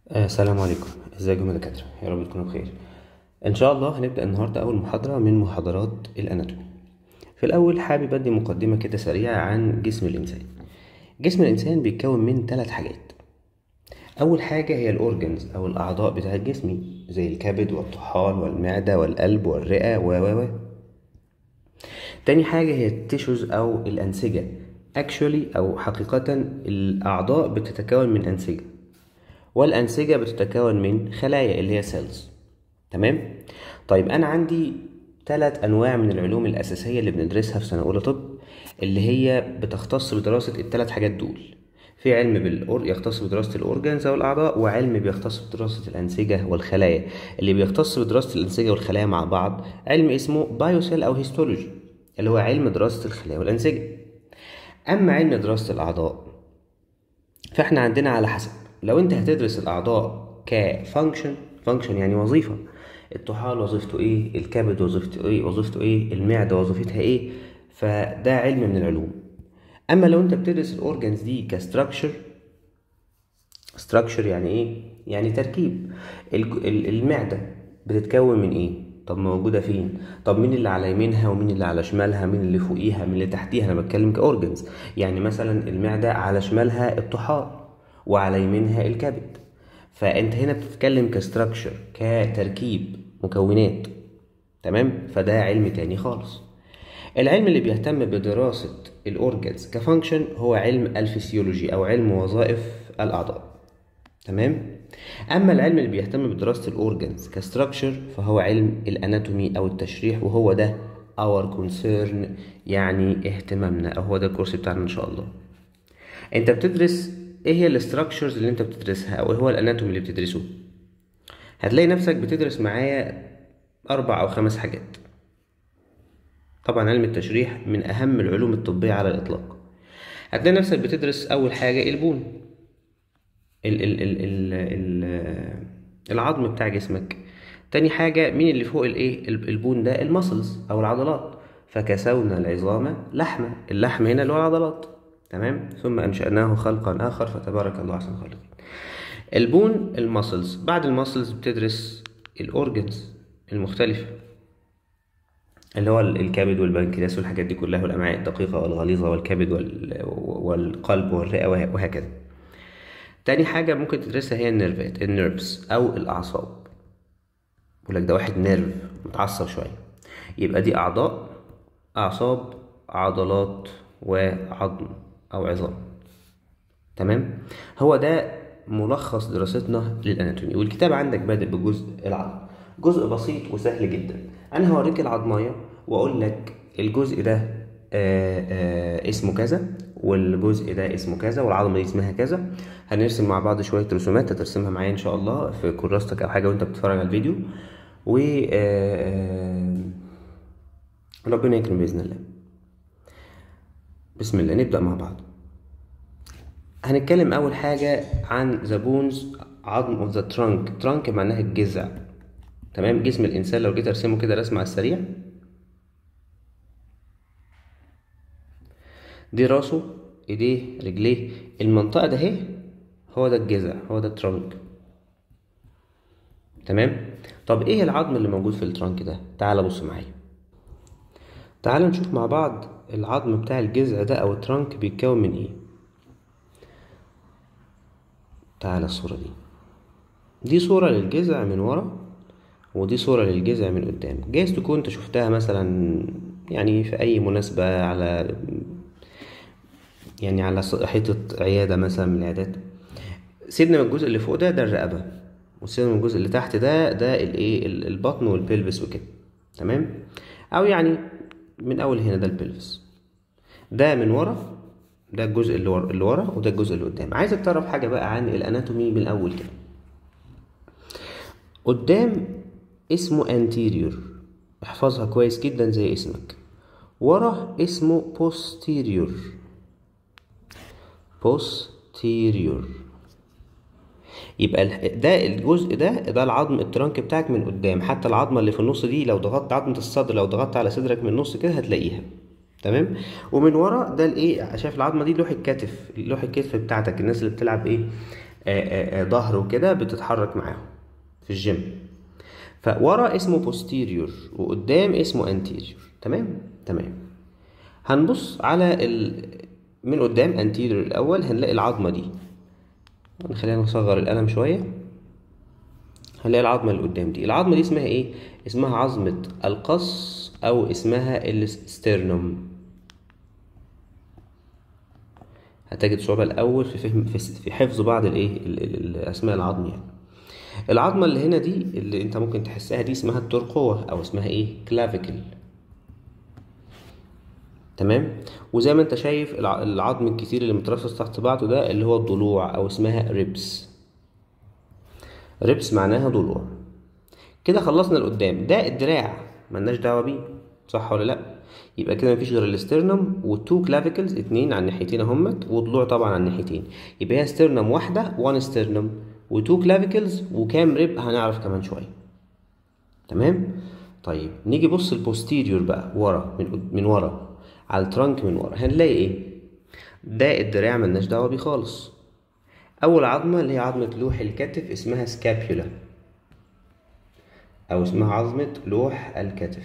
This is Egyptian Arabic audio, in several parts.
آه، السلام عليكم ازيكم يا دكاترة يا رب تكونوا بخير ان شاء الله هنبدأ النهاردة اول محاضرة من محاضرات الاناتومي في الاول حابب ادي مقدمة كده سريعة عن جسم الانسان جسم الانسان بيتكون من ثلاث حاجات اول حاجة هي الاورجنز او الاعضاء بتاع الجسم زي الكبد والطحال والمعدة والقلب والرئة و و و تاني حاجة هي التيشوز أو الأنسجة actually أو حقيقة الأعضاء بتتكون من أنسجة والأنسجة بتتكون من خلايا اللي هي سيلز تمام طيب أنا عندي ثلاث أنواع من العلوم الأساسية اللي بندرسها في سنة أولى طب اللي هي بتختص بدراسة الثلاث حاجات دول في علم بالأور يختص بدراسة الأورجانز أو الأعضاء وعلم بيختص بدراسة الأنسجة والخلايا اللي بيختص بدراسة الأنسجة والخلايا مع بعض علم اسمه بايوسيل أو هيستولوجي اللي هو علم دراسة الخلايا والأنسجة أما علم دراسة الأعضاء فإحنا عندنا على حسب لو أنت هتدرس الأعضاء كفانكشن فانكشن يعني وظيفة الطحال وظيفته إيه الكبد وظيفته إيه وظيفته إيه المعدة وظيفتها إيه فده علم من العلوم أما لو أنت بتدرس الأورجانز دي كستراكشر ستراكشر يعني ايه يعني تركيب الج- ال- المعده بتتكون من ايه طب موجوده فين طب مين اللي على يمينها ومين اللي على شمالها مين اللي فوقيها مين اللي تحتيها انا بتكلم كاورجنز يعني مثلا المعده على شمالها الطحال وعلى يمينها الكبد فانت هنا بتتكلم كستراكشر كتركيب مكونات تمام فده علم تاني خالص العلم اللي بيهتم بدراسة الأورجنز كفانكشن هو علم الفسيولوجي أو علم وظائف الأعضاء تمام أما العلم اللي بيهتم بدراسة الأورجنز كستراكشر فهو علم الأناتومي أو التشريح وهو ده our concern يعني اهتمامنا أو هو ده الكورس بتاعنا إن شاء الله أنت بتدرس إيه هي الاستراكشرز اللي أنت بتدرسها أو إيه هو الأناتومي اللي بتدرسه هتلاقي نفسك بتدرس معايا أربع أو خمس حاجات طبعا علم التشريح من أهم العلوم الطبية على الإطلاق هتلاقي نفسك بتدرس أول حاجة البون ال ال ال ال ال العظم بتاع جسمك تاني حاجة مين اللي فوق الايه ال- البون ده المسلز أو العضلات فكسونا العظام لحمة اللحم هنا اللي هو العضلات تمام ثم أنشأناه خلقا آخر فتبارك الله أحسن الخالقين البون المسلز بعد المسلز بتدرس الأورجنز المختلفة اللي هو الكبد والبنكرياس والحاجات دي كلها والامعاء الدقيقه والغليظه والكبد وال... والقلب والرئه وه- وهكذا تاني حاجه ممكن تدرسها هي النيرفات النيرفز او الاعصاب يقول لك ده واحد نيرف متعصب شويه يبقى دي اعضاء اعصاب عضلات وعظم او عظام تمام هو ده ملخص دراستنا للاناتومي والكتاب عندك بادئ بجزء العظم جزء بسيط وسهل جدا انا هوريك العظمايه واقول لك الجزء ده آه آه اسمه كذا والجزء ده اسمه كذا والعظمه دي اسمها كذا هنرسم مع بعض شويه رسومات هترسمها معايا ان شاء الله في كراستك او حاجه وانت بتتفرج على الفيديو و آه، آه، ربنا يكرم باذن الله بسم الله نبدا مع بعض هنتكلم اول حاجه عن ذا بونز عظم اوف ذا ترانك ترانك معناها الجذع تمام جسم الانسان لو جيت ارسمه كده رسمه على السريع دي راسه ايديه رجليه المنطقه ده اهي هو ده الجذع هو ده الترانك تمام طب ايه العظم اللي موجود في الترانك ده تعال بص معايا تعال نشوف مع بعض العظم بتاع الجذع ده او الترانك بيتكون من ايه تعال الصورة دي دي صورة للجذع من ورا ودي صورة للجذع من قدام جايز تكون انت شفتها مثلا يعني في اي مناسبة على يعني على س- حيطة عيادة مثلا من العيادات سيبنا من الجزء اللي فوق ده ده الرقبة وسيبنا من الجزء اللي تحت ده ده الايه ال- البطن والبلفس وكده تمام او يعني من اول هنا ده البلفس ده من ورا ده الجزء اللي ورا اللي ورا وده الجزء اللي قدام عايزك تعرف حاجة بقى عن الاناتومي من الاول كده قدام اسمه anterior احفظها كويس جدا زي اسمك ورا اسمه posterior posterior يبقى ال- ده الجزء ده ده العظم الترانك بتاعك من قدام حتى العظمه اللي في النص دي لو ضغطت عظمه الصدر لو ضغطت على صدرك من النص كده هتلاقيها تمام ومن ورا ده الايه شايف العظمه دي لوح الكتف لوح الكتف بتاعتك الناس اللي بتلعب ايه آه، آه، ظهر وكده بتتحرك معاهم في الجيم فورا اسمه posterior وقدام اسمه anterior تمام تمام هنبص على ال... من قدام anterior الاول هنلاقي العظمه دي خلينا نصغر القلم شويه هنلاقي العظمه اللي قدام دي العظمه دي اسمها ايه اسمها عظمه القص او اسمها السترنوم هتجد صعوبة الأول في فهم في في حفظ بعض الإيه ال- ال- الأسماء العظم يعني العظمة اللي هنا دي اللي أنت ممكن تحسها دي اسمها الترقوة أو اسمها إيه كلافيكل تمام وزي ما أنت شايف الع- العظم الكتير اللي مترصص تحت بعضه ده اللي هو الضلوع أو اسمها ريبس ريبس معناها ضلوع كده خلصنا القدام ده الدراع ملناش دعوة بيه صح ولا لأ يبقى كده مفيش غير الاسترنم والتو كلافيكلز اتنين على الناحيتين اهمت وضلوع طبعا على الناحيتين يبقى هي استرنم واحدة وان استرنم وتو كلافيكلز وكام ريب هنعرف كمان شوية تمام طيب نيجي بص البوستيريور بقى ورا من قد- من ورا على الترنك من ورا هنلاقي ايه ده الدراع ملناش دعوة بيه خالص أول عظمة اللي هي عظمة لوح الكتف اسمها سكابيولا أو اسمها عظمة لوح الكتف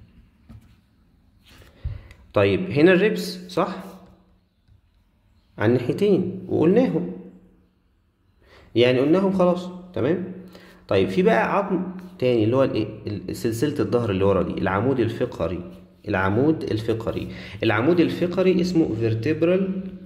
طيب هنا الريبس صح على الناحيتين وقلناهم يعني قلناهم خلاص تمام طيب في بقى عظم تاني اللي هو الايه ال- سلسلة الظهر اللي ورا دي العمود الفقري العمود الفقري العمود الفقري اسمه vertebral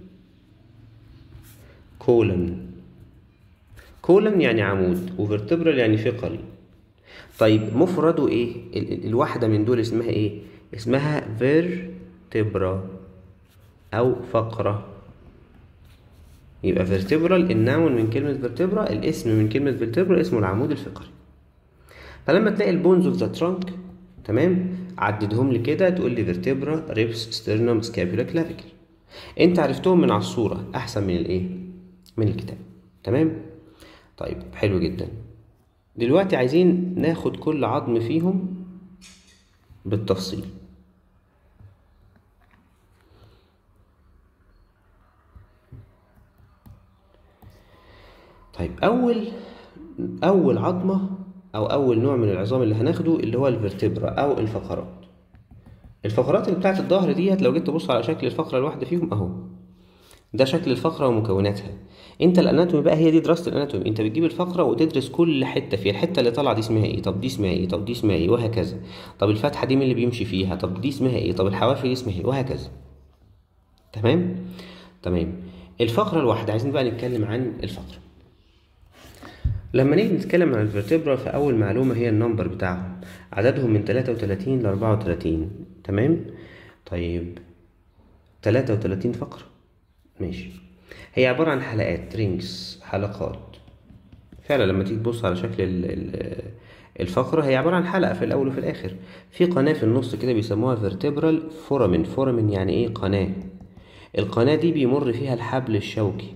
colon colon يعني عمود وفرتبرال يعني فقري طيب مفرده ايه ال- ال- الواحدة من دول اسمها ايه اسمها vertebra او فقرة يبقى vertebral النون من كلمة vertebra الاسم من كلمة vertebra اسمه العمود الفقري فلما تلاقي البونز اوف ذا ترانك تمام عددهم لي كده تقول لي vertebra ribs sternum scapula clavicle انت عرفتهم من على الصورة احسن من الايه من الكتاب تمام طيب حلو جدا دلوقتي عايزين ناخد كل عظم فيهم بالتفصيل طيب اول اول عظمه او اول نوع من العظام اللي هناخده اللي هو الفرتبرا او الفقرات الفقرات اللي بتاعت الظهر ديت لو جيت تبص على شكل الفقره الواحده فيهم اهو ده شكل الفقره ومكوناتها انت الاناتومي بقى هي دي دراسه الاناتومي انت بتجيب الفقره وتدرس كل حته فيها الحته اللي طالعه دي اسمها ايه طب دي اسمها ايه طب دي اسمها ايه وهكذا طب الفتحه دي مين اللي بيمشي فيها طب دي اسمها ايه طب الحواف دي اسمها ايه وهكذا تمام تمام الفقره الواحده عايزين بقى نتكلم عن الفقره لما نيجي نتكلم عن الفرتبرا فأول معلومة هي النمبر بتاعهم عددهم من 33 ل 34 تمام طيب 33 فقرة ماشي هي عبارة عن حلقات رينجز حلقات فعلا لما تيجي تبص على شكل ال- ال- الفقرة هي عبارة عن حلقة في الأول وفي الآخر في قناة في النص كده بيسموها فيرتبرال فورامين فورامين يعني إيه قناة القناة دي بيمر فيها الحبل الشوكي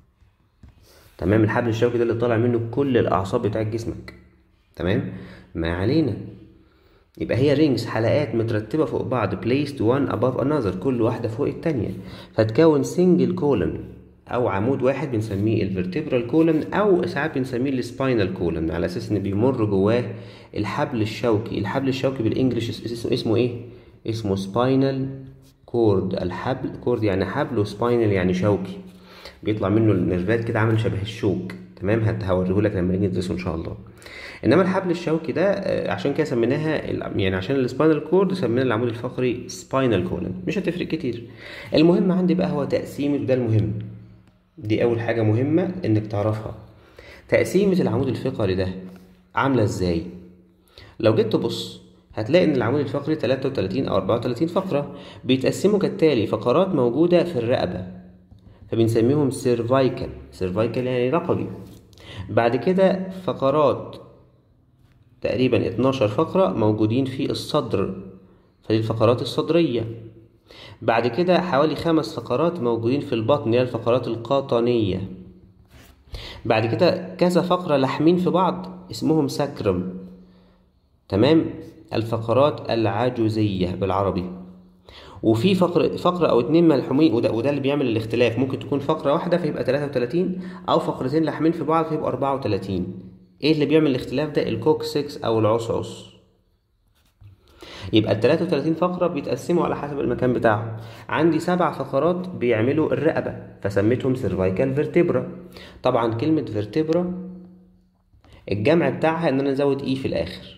تمام الحبل الشوكي ده اللي طالع منه كل الاعصاب بتاعت جسمك تمام ما علينا يبقى هي رينجز حلقات مترتبة فوق بعض placed one above another كل واحدة فوق التانية فتكون single column أو عمود واحد بنسميه الفرتبرال column أو ساعات بنسميه السباينال column على أساس إن بيمر جواه الحبل الشوكي الحبل الشوكي بالإنجلش اس- اسمه اسمه إيه؟ اسمه سباينال كورد الحبل كورد يعني حبل وسباينال يعني شوكي بيطلع منه النيرفات كده عامل شبه الشوك تمام هت- هوريهولك لما نيجي ندرسه ان شاء الله انما الحبل الشوكي ده آه، عشان كده سميناها ال- يعني عشان السباينال كورد سمينا العمود الفقري سباينال كولن مش هتفرق كتير المهم عندي بقى هو تقسيمه ده المهم دي اول حاجه مهمه انك تعرفها تقسيمه العمود الفقري ده عامله ازاي لو جيت تبص هتلاقي ان العمود الفقري 33 او 34 فقره بيتقسموا كالتالي فقرات موجوده في الرقبه فبنسميهم سيرفايكال سيرفايكال يعني رقبي بعد كده فقرات تقريبا 12 فقرة موجودين في الصدر فدي الفقرات الصدرية بعد كده حوالي خمس فقرات موجودين في البطن اللي هي الفقرات القاطنية بعد كده كذا فقرة لاحمين في بعض اسمهم ساكرم تمام الفقرات العجوزية بالعربي وفي فقرة فقرة أو اتنين ملحومين وده وده اللي بيعمل الاختلاف ممكن تكون فقرة واحدة فيبقى 33 أو فقرتين لاحمين في بعض فيبقى 34 إيه اللي بيعمل الاختلاف ده الكوكسكس أو العصعص يبقى ال 33 فقرة بيتقسموا على حسب المكان بتاعهم عندي سبع فقرات بيعملوا الرقبة فسميتهم سيرفايكال فيرتبرا طبعا كلمة فيرتبرا الجمع بتاعها ان انا ازود اي في الاخر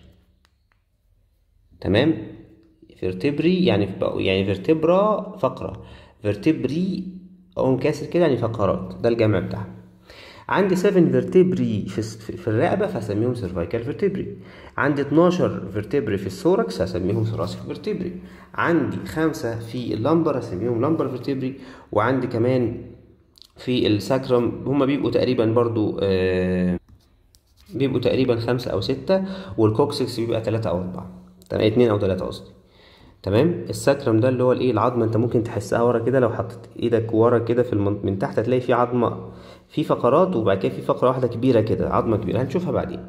تمام فيرتبري يعني يعني فيرتبرا فقرة فيرتبري اقوم كاسر كده يعني فقرات ده الجمع بتاعها عندي 7 فيرتبري في, في الرقبة فاسميهم سيرفايكال فيرتبري عندي 12 فيرتبري في الثوركس هسميهم ثوراسيك فيرتبري عندي خمسة في اللمبر هسميهم لمبر فيرتبري وعندي كمان في الساكرم هما بيبقوا تقريبا برضو آه بيبقوا تقريبا خمسة أو ستة والكوكسكس بيبقى تلاتة أو أربعة تمام اتنين أو تلاتة قصدي تمام الساكرم ده اللي هو الايه العظمه انت ممكن تحسها ورا كده لو حطيت ايدك ورا كده في المن... من تحت هتلاقي في عظمه في فقرات وبعد كده في فقره واحده كبيره كده عظمه كبيره هنشوفها بعدين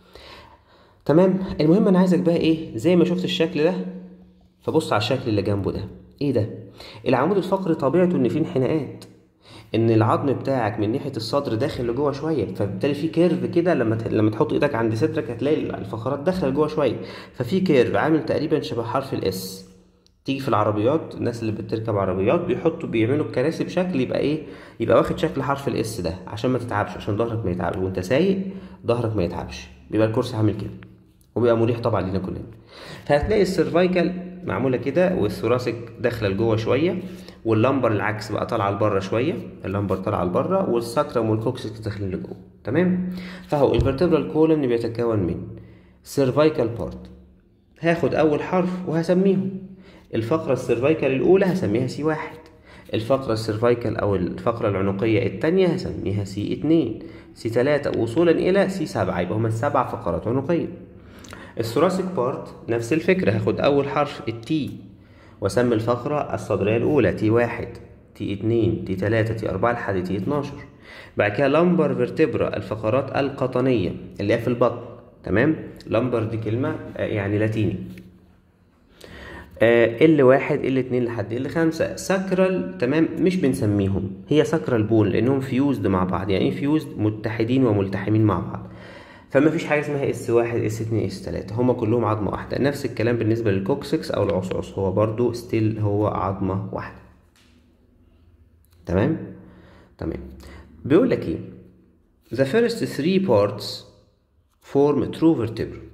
تمام المهم انا عايزك بقى ايه زي ما شفت الشكل ده فبص على الشكل اللي جنبه ده ايه ده العمود الفقري طبيعته ان فيه انحناءات ان العظم بتاعك من ناحيه الصدر داخل لجوه شويه فبالتالي في كيرف كده لما ت... لما تحط ايدك عند صدرك هتلاقي الفقرات داخله لجوه شويه ففي كيرف عامل تقريبا شبه حرف الاس تيجي في العربيات الناس اللي بتركب عربيات بيحطوا بيعملوا الكراسي بشكل يبقى ايه يبقى واخد شكل حرف الاس ده عشان ما تتعبش عشان ظهرك ما يتعبش وانت سايق ظهرك ما يتعبش بيبقى الكرسي عامل كده وبيبقى مريح طبعا لينا كلنا فهتلاقي السيرفايكال معموله كده والثوراسيك داخله لجوه شويه واللمبر العكس بقى طالعه لبره شويه اللمبر طالعه لبره والساكرم والكوكسكس داخلين لجوه تمام فهو الفرتبرال كولوم بيتكون من سيرفايكال بارت هاخد اول حرف وهسميهم الفقرة السيرفايكال الأولى هسميها سي واحد الفقرة السيرفايكال أو الفقرة العنقية التانية هسميها سي اتنين سي تلاتة وصولا إلى سي سبعة يبقى هما السبع فقرات عنقية الثوراسيك بارت نفس الفكرة هاخد أول حرف التي وأسمي الفقرة الصدرية الأولى تي واحد تي اتنين تي تلاتة تي أربعة لحد تي اتناشر بعد كده لمبر فيرتبرا الفقرات القطنية اللي هي في البطن تمام لمبر دي كلمة يعني لاتيني ال واحد ال اتنين لحد ال خمسة ساكرال تمام مش بنسميهم هي ساكرال بون لانهم فيوزد مع بعض يعني ايه فيوزد متحدين وملتحمين مع بعض فما فيش حاجه اسمها اس واحد اس اتنين اس تلاتة هما كلهم عظمه واحده نفس الكلام بالنسبه للكوكسكس او العصعص هو برضو ستيل هو عظمه واحده تمام تمام بيقول لك ايه the first three parts form true vertebra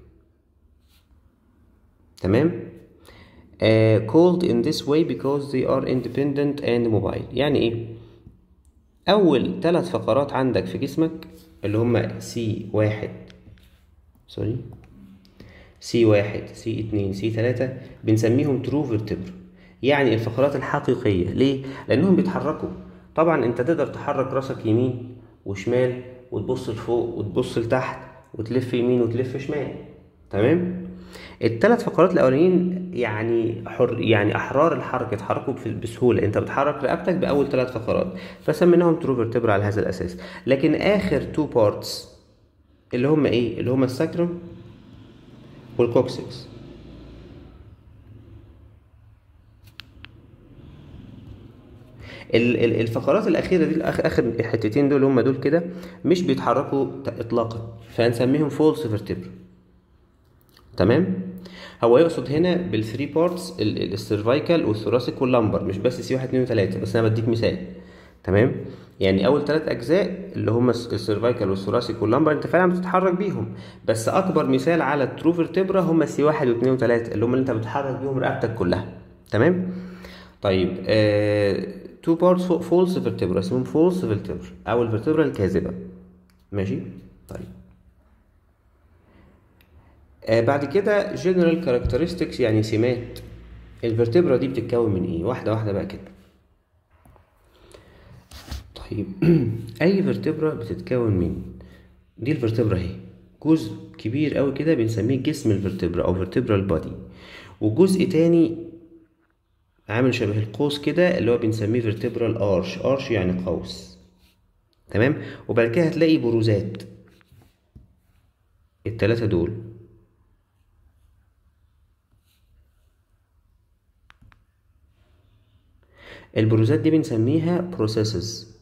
تمام Uh, called in this way because they are independent and mobile يعني ايه اول ثلاث فقرات عندك في جسمك اللي هما سي واحد سوري سي واحد سي اتنين سي تلاتة بنسميهم ترو فيرتبرا يعني الفقرات الحقيقية ليه؟ لأنهم بيتحركوا طبعا انت تقدر تحرك راسك يمين وشمال وتبص لفوق وتبص لتحت وتلف يمين وتلف شمال تمام؟ الثلاث فقرات الاولانيين يعني حر يعني احرار الحركه يتحركوا بسهوله انت بتحرك رقبتك باول ثلاث فقرات فسميناهم ترو فيرتبرا على هذا الاساس لكن اخر تو بارتس اللي هم ايه اللي هم الساكرم والكوكسكس الفقرات الاخيره دي اخر الحتتين دول هم دول كده مش بيتحركوا اطلاقا فهنسميهم فولس فيرتبرا تمام هو يقصد هنا بالثري بارتس السيرفايكال والثوراسيك واللمبر مش بس سي واحد اتنين وتلاته بس انا بديك مثال تمام يعني اول ثلاث اجزاء اللي هم السيرفايكال والثوراسيك واللمبر انت فعلا بتتحرك بيهم بس اكبر مثال على الترو فيرتبرا هم سي واحد واثنين وثلاثه اللي هم اللي انت بتحرك بيهم رقبتك كلها تمام طيب تو بارتس فولس فيرتبرا اسمهم فولس فيرتبرا او الفيرتبرا الكاذبه ماشي طيب آه بعد كده جنرال كاركترستكس يعني سمات الفرتبرا دي بتتكون من ايه واحده واحده بقى كده طيب اي فيرتبرا بتتكون من دي الفرتبرا اهي جزء كبير قوي كده بنسميه جسم الفرتبرا او فيرتبرال بادي وجزء تاني عامل شبه القوس كده اللي هو بنسميه فيرتبرال ارش ارش يعني قوس تمام وبعد كده هتلاقي بروزات التلاتة دول البروزات دي بنسميها بروسيسز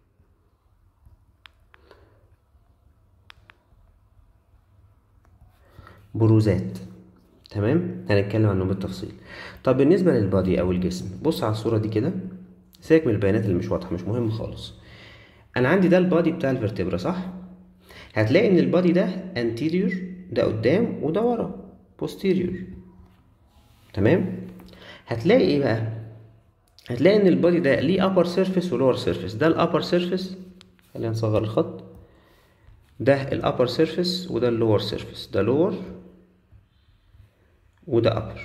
بروزات تمام هنتكلم عنهم بالتفصيل طب بالنسبه للبادي او الجسم بص على الصوره دي كده سيبك من البيانات اللي مش واضحه مش مهم خالص انا عندي ده البادي بتاع الفرتبرا صح هتلاقي ان البادي ده anterior ده قدام وده ورا posterior تمام هتلاقي ايه بقى هتلاقي ان البادي ده ليه upper surface و lower surface ده الابر surface خلينا نصغر الخط ده الابر surface وده اللور surface ده lower وده upper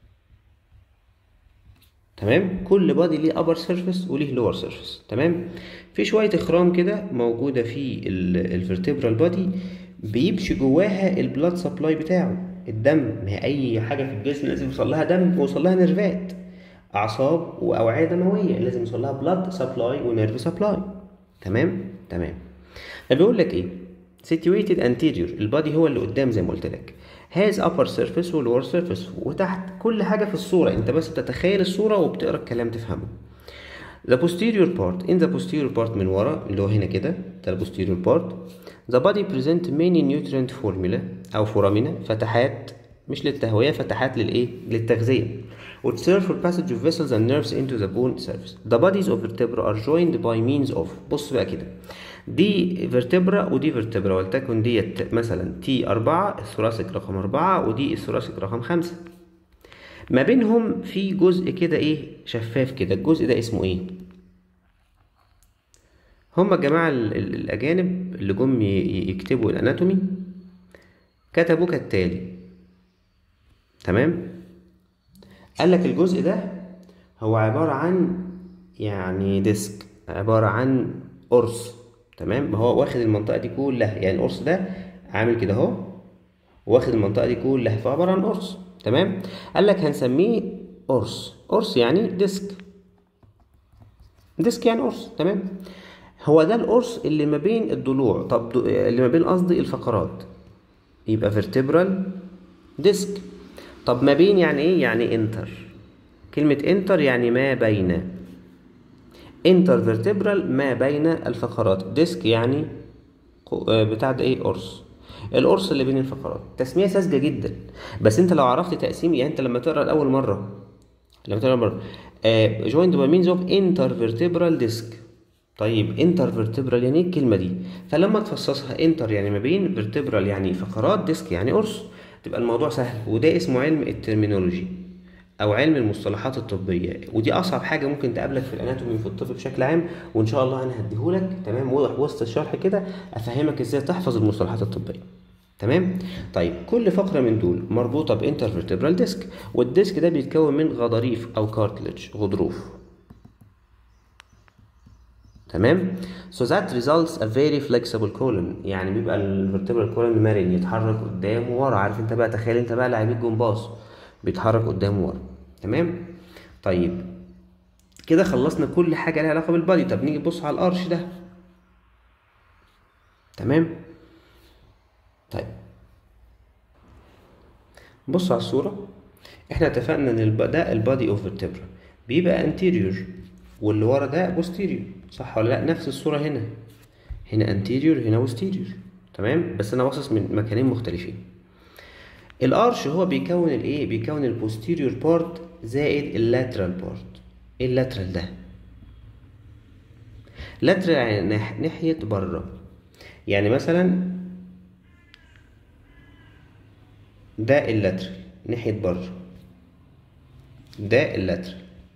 تمام كل بادي ليه upper surface وليه lower surface تمام في شوية اخرام كده موجودة في الفرتبرال بادي بيمشي جواها البلاد سبلاي بتاعه الدم ما هي اي حاجة في الجسم لازم يوصل لها دم ويوصل لها نيرفات اعصاب واوعية دموية لازم يوصل لها بلاد سبلاي ونيرف سبلاي تمام تمام فبيقول لك ايه situated anterior البادي هو اللي قدام زي ما قلت لك has upper surface و lower surface وتحت كل حاجة في الصورة انت بس بتتخيل الصورة وبتقرا الكلام تفهمه the posterior part in the posterior part من ورا اللي هو هنا كده ده ال posterior part the body present many nutrient formula أو foramina فتحات مش للتهوية فتحات للإيه؟ للتغذية which serve for passage of vessels and nerves into the bone surface the bodies of vertebra are joined by means of بص بقى كده دي فيرتبرا ودي فيرتبرا ولتكن ديت مثلا تي أربعة الثوراسيك رقم أربعة ودي الثوراسيك رقم خمسة ما بينهم في جزء كده ايه شفاف كده الجزء ده اسمه ايه هما الجماعة الأجانب اللي جم يكتبوا الأناتومي كتبوا كالتالي تمام قال لك الجزء ده هو عبارة عن يعني ديسك عبارة عن قرص تمام هو واخد المنطقة دي كلها يعني القرص ده عامل كده اهو واخد المنطقة دي كلها فعبارة عن قرص تمام قال لك هنسميه قرص قرص يعني ديسك ديسك يعني قرص تمام هو ده القرص اللي ما بين الضلوع طب اللي ما بين قصدي الفقرات يبقى فيرتبرال ديسك طب ما بين يعني ايه يعني انتر كلمة انتر يعني ما بين انتر فيرتبرال ما بين الفقرات ديسك يعني بتاع ده ايه قرص القرص اللي بين الفقرات تسميه ساذجه جدا بس انت لو عرفت تقسيم يعني انت لما تقرا لاول مره لما تقرا مره جوينت باي مينز اوف انتر فيرتبرال ديسك طيب انتر فيرتبرال يعني ايه الكلمه دي فلما تفصصها انتر يعني ما بين فيرتبرال يعني فقرات ديسك يعني قرص تبقى الموضوع سهل وده اسمه علم الترمينولوجي او علم المصطلحات الطبيه ودي اصعب حاجه ممكن تقابلك في الاناتومي وفي الطب بشكل عام وان شاء الله انا هديهولك تمام وسط الشرح كده افهمك ازاي تحفظ المصطلحات الطبيه تمام طيب كل فقره من دول مربوطه بانترفيرتبرال ديسك والديسك ده بيتكون من غضاريف او كارتلج غضروف تمام so that results a very flexible colon يعني بيبقى الفرتبرال كولون مرن يتحرك قدام وورا عارف انت بقى تخيل انت بقى لعيب الجمباز بيتحرك قدام وورا تمام طيب كده خلصنا كل حاجه لها علاقه بالبادي طب نيجي نبص على القرش ده تمام طيب بص على الصوره احنا اتفقنا ان الب... ده البادي اوف فيرتبرا بيبقى انتيريور واللي ورا ده بوستيريور صح ولا لا نفس الصوره هنا هنا انتيريور هنا بوستيريور تمام بس انا باصص من مكانين مختلفين الارش هو بيكون الايه بيكون البوستيريور بارت زائد اللاترال بارت ايه اللاترال ده لاترال يعني نح... ناحيه بره يعني مثلا ده اللاترال ناحيه بره ده اللاترال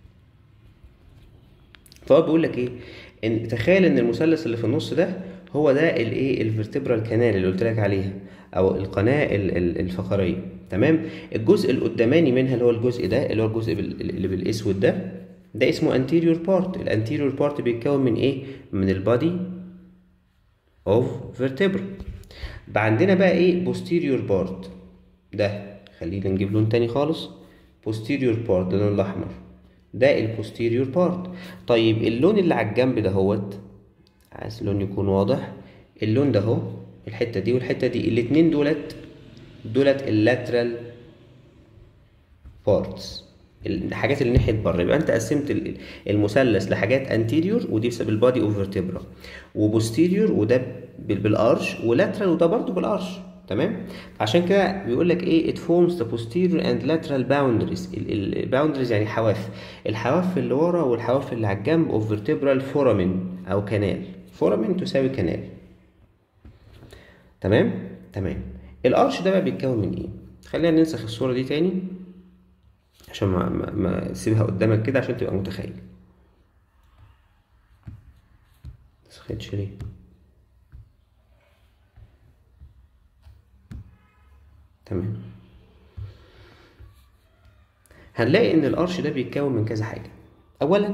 فهو بيقول لك ايه ان تخيل ان المثلث اللي في النص ده هو ده الايه الفرتبرال كانال اللي قلت لك عليها او القناه الفقريه تمام الجزء القداماني منها اللي هو الجزء ده اللي هو الجزء اللي بالاسود ده ده اسمه anterior part الانتيريور بارت بيتكون من ايه من البادي اوف vertebra عندنا بقى ايه posterior part ده خلينا نجيب لون تاني خالص posterior part ده اللون الاحمر ده البوستيريور بارت طيب اللون اللي على الجنب ده هوت عايز اللون يكون واضح اللون ده اهو الحته دي والحته دي الاتنين دولت دولت اللاترال بارتس الحاجات اللي ناحيه بره يبقى انت قسمت ال- المثلث لحاجات انتيريور ودي بسبب البادي اوف فيرتبرا وبوستيريور وده بال- بالارش ولاترال وده برضه بالارش تمام عشان كده بيقول لك ايه it forms the posterior and lateral boundaries الباوندريز يعني حواف الحواف اللي ورا والحواف اللي على الجنب of vertebral foramen او كانال foramen تساوي كانال تمام تمام الارش ده بقى بيتكون من ايه خلينا ننسخ الصوره دي تاني عشان ما ما, ما تسيبها قدامك كده عشان تبقى متخيل نسختش ليه تمام هنلاقي ان الارش ده بيتكون من كذا حاجه اولا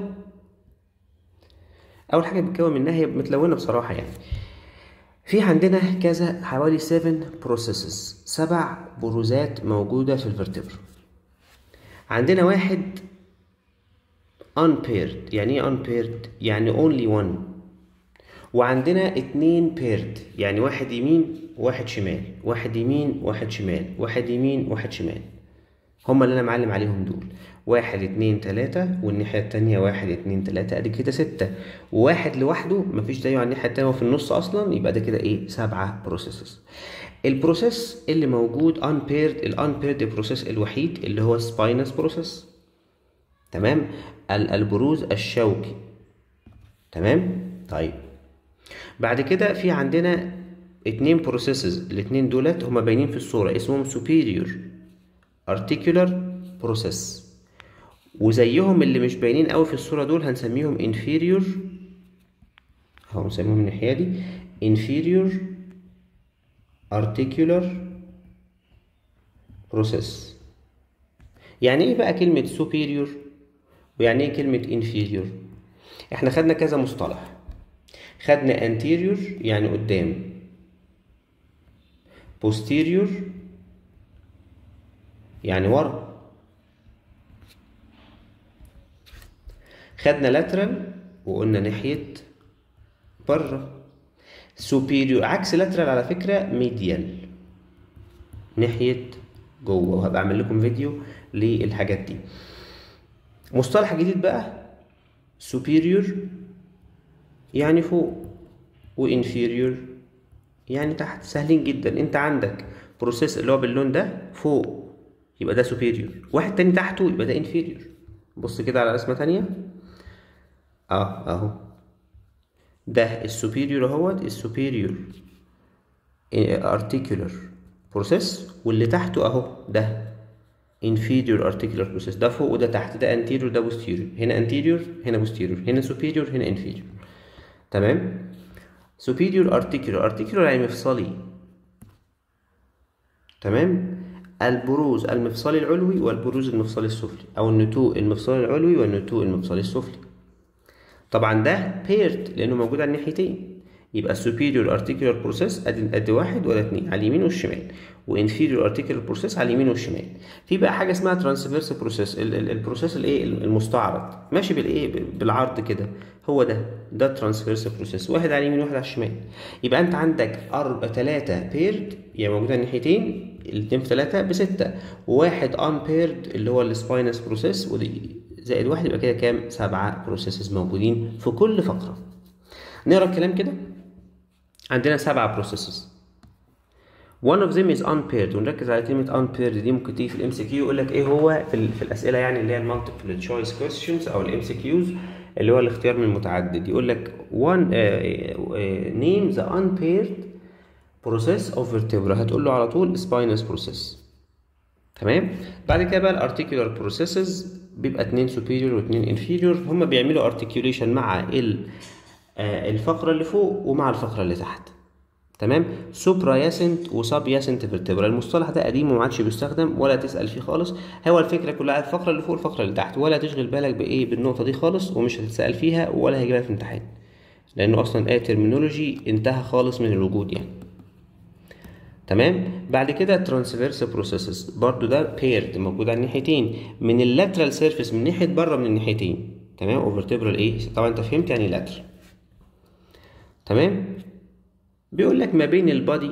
اول حاجه بيتكون منها هي متلونه بصراحه يعني في عندنا كذا حوالي 7 بروسيسز سبع بروزات موجوده في الفرتبر عندنا واحد unpaired يعني ايه unpaired يعني only one وعندنا اتنين paired يعني واحد يمين واحد شمال واحد يمين واحد شمال واحد يمين واحد شمال هما اللي انا معلم عليهم دول واحد اتنين تلاتة والناحية التانية واحد اتنين تلاتة ادي كده ستة وواحد لوحده مفيش زيه على الناحية التانية وفي النص اصلا يبقى ده كده ايه سبعة بروسيسز البروسيس اللي موجود unpaired ال unpaired بروسيس الوحيد اللي هو spinous بروسيس تمام ال- البروز الشوكي تمام طيب بعد كده في عندنا اتنين بروسيسز الاتنين دولت هما باينين في الصورة اسمهم superior articular process وزيهم اللي مش باينين قوي في الصورة دول هنسميهم inferior اهو نسميهم من الناحية دي inferior articular process يعني ايه بقى كلمة superior ويعني ايه كلمة inferior احنا خدنا كذا مصطلح خدنا anterior يعني قدام posterior يعني ورا خدنا lateral وقلنا ناحية بره superior عكس lateral على فكرة medial ناحية جوه وهبقى اعمل لكم فيديو للحاجات دي مصطلح جديد بقى superior يعني فوق وانفيريور يعني تحت سهلين جدا انت عندك بروسيس اللي هو باللون ده فوق يبقى ده superior واحد تاني تحته يبقى ده inferior بص كده على رسمة تانية اه اهو ده السوبيريور اهوت السوبيريور articular process واللي تحته اهو ده inferior articular process ده فوق وده تحت ده anterior ده posterior هنا anterior هنا posterior هنا superior هنا inferior تمام superior articular articular يعني مفصلي تمام البروز المفصلي العلوي والبروز المفصلي السفلي او النتوء المفصلي العلوي والنتوء المفصلي السفلي طبعا ده paired لانه موجود على الناحيتين يبقى superior articular process ادي ادي واحد ولا اتنين على اليمين والشمال وانفيريور articular process على اليمين والشمال في بقى حاجه اسمها transverse process ال- ال- البروسيس الايه المستعرض ماشي بالايه بالعرض كده هو ده ده transverse process واحد على اليمين وواحد على الشمال يبقى انت عندك أربعة ثلاثة paired يعني موجود على الناحيتين الاتنين في ثلاثة بستة وواحد unpaired اللي هو السباينس بروسيس ودي زائد واحد يبقى كده كام سبعة بروسيسز موجودين في كل فقرة نقرا الكلام كده عندنا سبعة بروسيسز one of them is unpaired ونركز على كلمة unpaired دي ممكن تيجي في الام سي كيو يقول لك ايه هو في, ال- في الأسئلة يعني اللي هي المالتيبل تشويس questions أو الام سي كيوز اللي هو الاختيار من المتعدد يقول لك one uh, uh, name the unpaired process of vertebra هتقول له على طول spinous process تمام بعد كده بقى الارتيكولار بروسيسز بيبقى اتنين superior واتنين inferior هما بيعملوا articulation مع ال آه، الفقرة اللي فوق ومع الفقرة اللي تحت تمام سوبرا ياسنت وساب ياسنت فيرتبرا المصطلح ده قديم وما عادش بيستخدم ولا تسأل فيه خالص هو الفكرة كلها الفقرة اللي فوق الفقرة اللي تحت ولا تشغل بالك بإيه بالنقطة دي خالص ومش هتتسأل فيها ولا هيجيبها في امتحان لأنه أصلا أي ترمينولوجي انتهى خالص من الوجود يعني تمام بعد كده ترانسفيرس بروسيسز برضو ده بيرد موجود على الناحيتين من اللاترال سيرفيس من ناحيه بره من الناحيتين تمام اوفرتبرال ايه طبعا انت فهمت يعني لاترال تمام بيقول لك ما بين البادي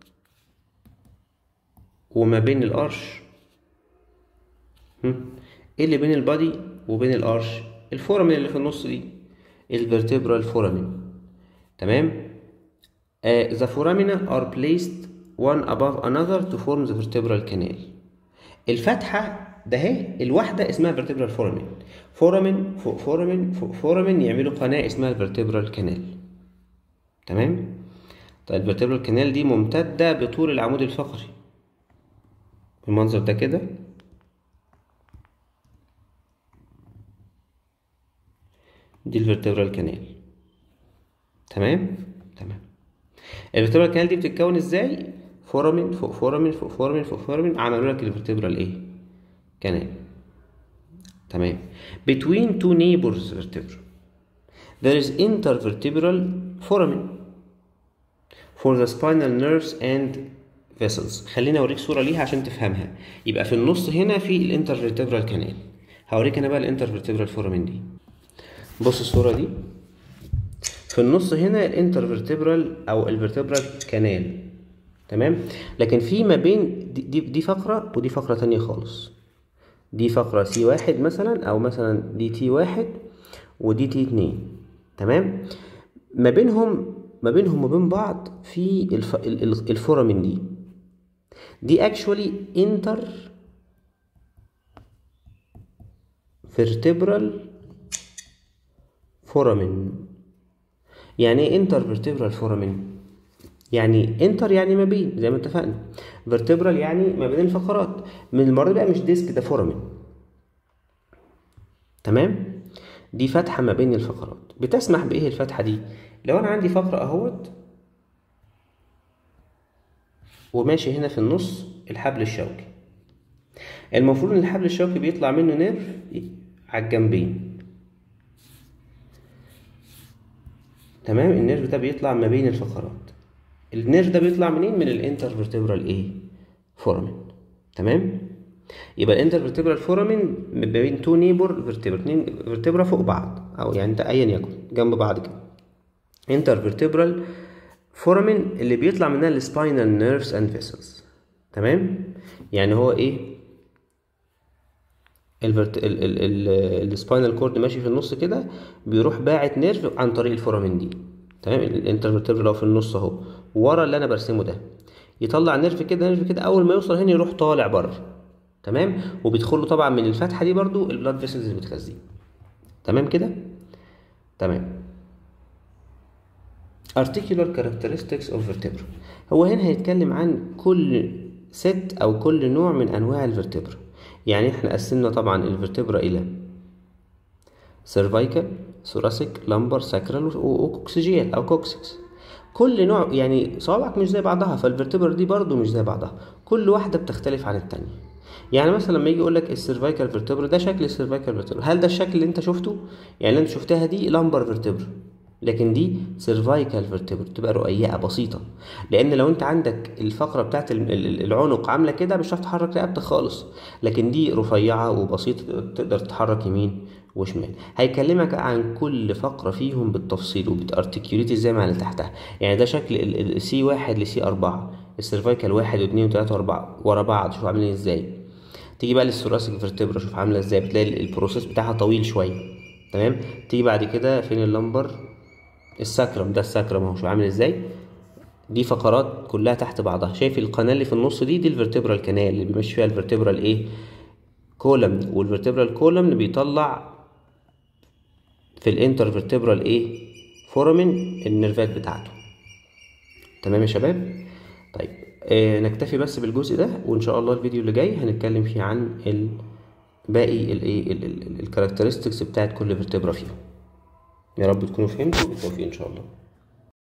وما بين الارش هم؟ ايه اللي بين البادي وبين الارش الفورامين اللي في النص دي الفرتبرال فورامين تمام uh, the foramina are placed one above another to form the vertebral canal الفتحة ده اهي الواحدة اسمها vertebral foramen foramen فوق foramen فوق foramen يعملوا قناة اسمها الvertebral canal تمام طيب الvertebral canal دي ممتدة بطول العمود الفقري المنظر ده كده دي الفرتبرال كانال تمام تمام الفرتبرال كانال دي بتتكون ازاي فورامين فوق فورامين فوق فورامين فوق فورامين عملوا لك الفرتبرال ايه كانال تمام between two neighbors vertebra there is intervertebral foramen for the spinal nerves and vessels خليني اوريك صوره ليها عشان تفهمها يبقى في النص هنا في الانترفرتبرال كانال هوريك انا بقى الانترفرتبرال فورامين دي بص الصورة دي في النص هنا الانترفرتبرال او الفرتبرال كانال تمام لكن في ما بين دي, دي, دي فقرة ودي فقرة تانية خالص دي فقرة سي واحد مثلا او مثلا دي تي واحد ودي تي اتنين تمام ما بينهم ما بينهم وبين بعض في الف... الفورامين دي دي اكشولي انتر فيرتبرال فورامين يعني ايه انتر فيرتبرال فورامين يعني انتر يعني ما بين زي ما اتفقنا فيرتبرال يعني ما بين الفقرات من المره بقى مش ديسك ده فورامين تمام دي فتحه ما بين الفقرات بتسمح بايه الفتحه دي لو انا عندي فقره اهوت وماشي هنا في النص الحبل الشوكي المفروض ان الحبل الشوكي بيطلع منه نيرف على الجنبين تمام النيرف ده بيطلع ما بين الفقرات النيرف ده بيطلع منين من الانترفرتبرال ايه فورامين تمام يبقى الانترفرتبرال فورامين ما بين تو نيبر فيرتبرا اتنين فيرتبرا فوق بعض او يعني ده ايا يكن جنب بعض كده انترفرتبرال فورامين اللي بيطلع منها السباينال نيرفز اند فيسلز تمام يعني هو ايه الفرت... ال... ال... ال... السباينال كورد ماشي في النص كده بيروح باعت نيرف عن طريق الفورامين دي تمام الانترفيرتبرال لو في النص اهو ورا اللي انا برسمه ده يطلع نيرف كده نيرف كده اول ما يوصل هنا يروح طالع بره تمام وبيدخل له طبعا من الفتحه دي برضو البلاد فيسلز اللي بتغذيه تمام كده تمام articular characteristics of vertebra هو هنا هيتكلم عن كل ست او كل نوع من انواع الفرتبرا يعني احنا قسمنا طبعا الفرتبرا الى سيرفايكال ثوراسيك لامبر ساكرال وكوكسيجيال او كوكسكس كل نوع يعني صوابعك مش زي بعضها فالفرتبرا دي برضو مش زي بعضها كل واحده بتختلف عن التانية يعني مثلا لما يجي يقول لك السيرفايكال فيرتبرا ده شكل السيرفايكال فيرتبرا هل ده الشكل اللي انت شفته يعني اللي انت شفتها دي لامبر فيرتبرا لكن دي سيرفايكال فيرتبرا تبقى رقيقه بسيطه لان لو انت عندك الفقره بتاعت العنق عامله كده مش هتعرف تحرك رقبتك خالص لكن دي رفيعه وبسيطه تقدر تتحرك يمين وشمال هيكلمك عن كل فقره فيهم بالتفصيل وبتارتكيوليت ازاي مع اللي تحتها يعني ده شكل السي واحد لسي أربعة السيرفايكال واحد واثنين وثلاثة وأربعة ورا بعض شوف عاملين ازاي تيجي بقى للثوراسيك فيرتبرا شوف عامله ازاي بتلاقي البروسيس بتاعها طويل شويه تمام تيجي بعد كده فين اللمبر الساكرم ده الساكرم اهو شوف عامل ازاي دي فقرات كلها تحت بعضها شايف القناه اللي في النص دي دي الفرتبرال كانال اللي بيمشي فيها الفرتبرال ايه كولم والفرتبرال كولم اللي بيطلع في الانترفرتبرال ايه فورامين النيرفات بتاعته تمام يا شباب طيب آه نكتفي بس بالجزء ده وان شاء الله الفيديو اللي جاي هنتكلم فيه عن ال باقي الايه الكاركترستكس بتاعت كل فيرتبرا فيهم يا رب تكونوا فهمتوا بالتوفيق ان شاء الله